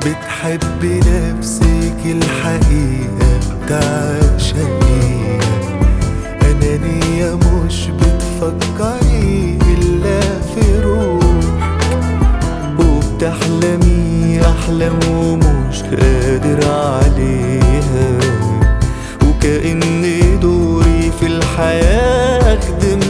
بتحب نفسك الحقيقة بتعشقيها أنانية مش بتفكري إلا في روحك وبتحلمي أحلام ومش قادر عليها وكأن دوري في الحياة أخدم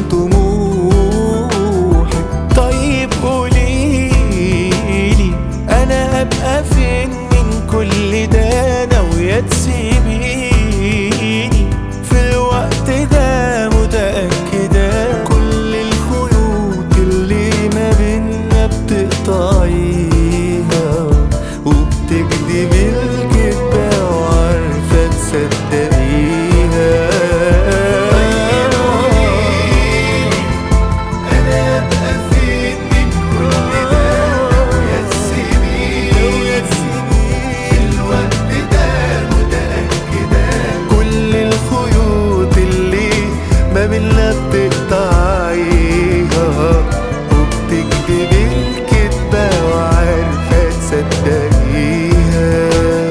طموحك طيب قوليلي أنا هبقى فين من كل ده ناوية تسيبيني في الوقت ده متأكدة كل الخيوط اللي ما بينا بتقطعيها وبتكدبي الكدبة وعارفة تصدقيها أنا أبقى فين من كل ده ناوية تسيبيني في الوقت ده متأكدة كل الخيوط اللي ما بينا بتقطعيها وبتكدبي الكدبة وعارفة تصدقيها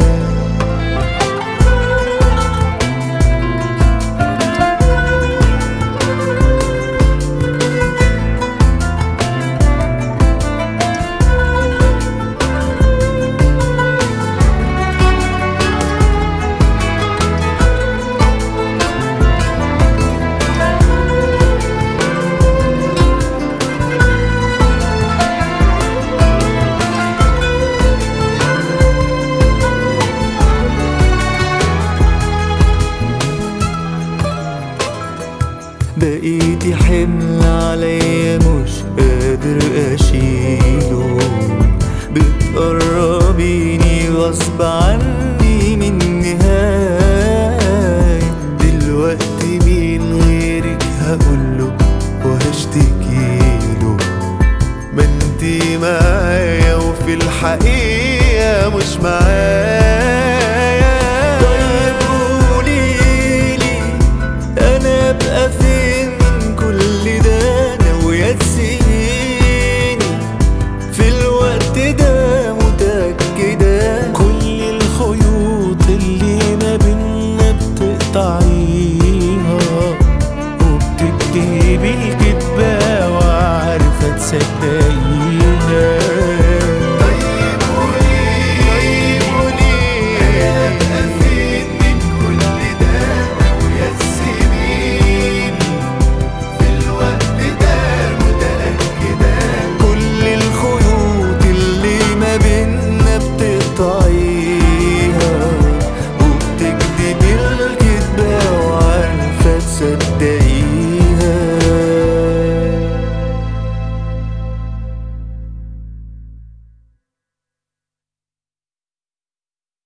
بقيتي حمل عليا مش قادر اشيله بتقربيني غصب عني من النهاية دلوقتي مين غيرك هقوله وهشتكيله ما انتي معايا وفي الحقيقة مش معايا طيب قوليلي انا ابقى فين من كل ده ناوية تسيبيني في الوقت ده متأكدة كل الخيوط اللي ما بينا بتقطعيها وبتكدبي الكدبة وعارفة تصدقيها